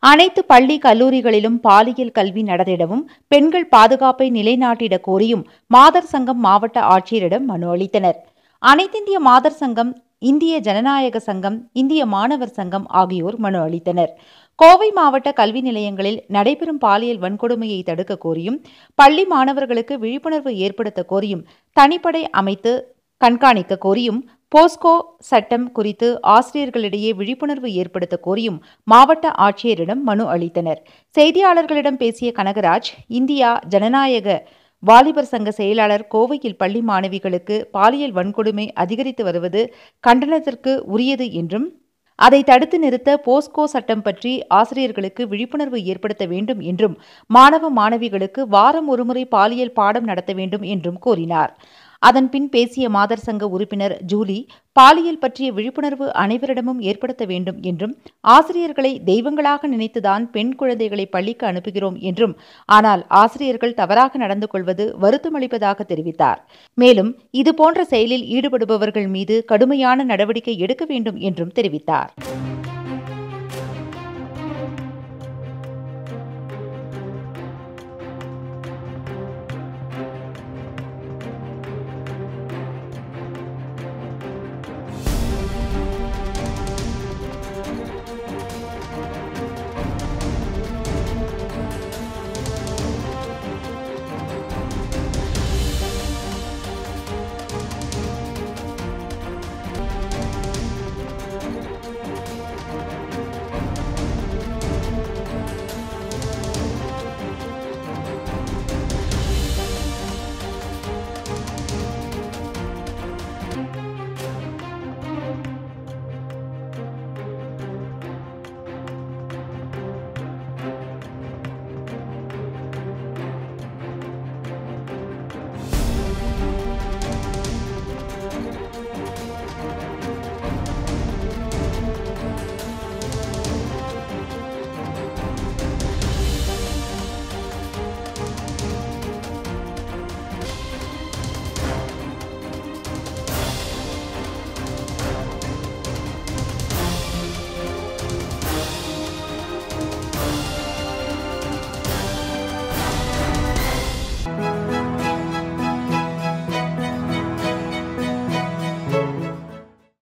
அனைத்து பள்ளி கல்லூரிகளிலும் பாலியல் கல்வி நடத்திடவும் பெண்கள் பாதுகாப்பை நிலைநாட்டிட கோரியும் மாதர் சங்கம் மாவட்ட ஆட்சியரிடம் மனு அளித்தனர் அனைத்திந்திய மாதர் சங்கம் இந்திய ஜனநாயக சங்கம் இந்திய மாணவர் சங்கம் ஆகியோர் மனு அளித்தனர் கோவை மாவட்ட கல்வி நிலையங்களில் நடைபெறும் பாலியல் வன்கொடுமையை தடுக்க கோரியும் பள்ளி மாணவர்களுக்கு விழிப்புணர்வு ஏற்படுத்த கோரியும் தனிப்படை அமைத்து கண்காணிக்க கோரியும் போஸ்கோ சட்டம் குறித்து ஆசிரியர்களிடையே விழிப்புணர்வு ஏற்படுத்த கோரியும் மாவட்ட ஆட்சியரிடம் மனு அளித்தனர் செய்தியாளர்களிடம் பேசிய கனகராஜ் இந்தியா ஜனநாயக வாலிபர் சங்க செயலாளர் கோவையில் பள்ளி மாணவிகளுக்கு பாலியல் வன்கொடுமை அதிகரித்து வருவது கண்டனத்திற்கு உரியது என்றும் அதை தடுத்து நிறுத்த போஸ்கோ சட்டம் பற்றி ஆசிரியர்களுக்கு விழிப்புணர்வு ஏற்படுத்த வேண்டும் என்றும் மாணவ மாணவிகளுக்கு வாரம் ஒருமுறை பாலியல் பாடம் நடத்த வேண்டும் என்றும் கூறினார் அதன் பின் பேசிய மாதர் சங்க உறுப்பினர் ஜூலி பாலியல் பற்றிய விழிப்புணர்வு அனைவரிடமும் ஏற்படுத்த வேண்டும் என்றும் ஆசிரியர்களை தெய்வங்களாக நினைத்துதான் பெண் குழந்தைகளை பள்ளிக்கு அனுப்புகிறோம் என்றும் ஆனால் ஆசிரியர்கள் தவறாக நடந்து கொள்வது வருத்தமளிப்பதாக தெரிவித்தார் மேலும் இதுபோன்ற செயலில் ஈடுபடுபவர்கள் மீது கடுமையான நடவடிக்கை எடுக்க வேண்டும் என்றும் தெரிவித்தார்